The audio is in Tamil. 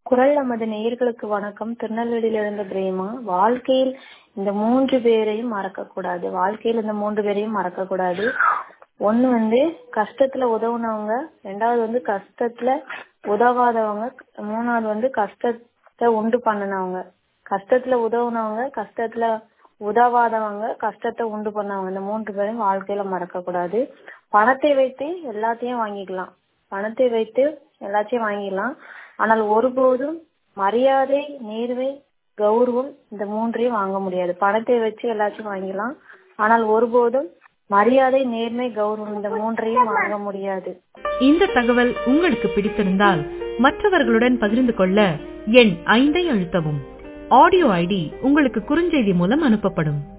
குரல் நமது நேயர்களுக்கு வணக்கம் திருநெல்வேலியிலிருந்து பிரேமா வாழ்க்கையில் இந்த மூன்று பேரையும் மறக்க கூடாது வாழ்க்கையில் இந்த மூன்று பேரையும் மறக்க கூடாது ஒண்ணு வந்து கஷ்டத்துல உதவுனவங்க ரெண்டாவது வந்து கஷ்டத்துல உதவாதவங்க மூணாவது வந்து கஷ்டத்தை உண்டு பண்ணினவங்க கஷ்டத்துல உதவுனவங்க கஷ்டத்துல உதவாதவங்க கஷ்டத்தை உண்டு பண்ணவங்க இந்த மூன்று பேரையும் வாழ்க்கையில மறக்க கூடாது பணத்தை வைத்து எல்லாத்தையும் வாங்கிக்கலாம் பணத்தை வைத்து எல்லாத்தையும் வாங்கிக்கலாம் ஆனால் ஒருபோதும் மரியாதை நேர்மை கௌரவம் இந்த மூன்றையும் வாங்க முடியாது பணத்தை வச்சு எல்லாத்தையும் வாங்கிக்கலாம் ஆனால் ஒருபோதும் மரியாதை நேர்மை கௌரவம் இந்த மூன்றையும் வாங்க முடியாது இந்த தகவல் உங்களுக்கு பிடித்திருந்தால் மற்றவர்களுடன் பகிர்ந்து கொள்ள எண் ஐந்தை அழுத்தவும் ஆடியோ ஐடி உங்களுக்கு குறுஞ்செய்தி மூலம் அனுப்பப்படும்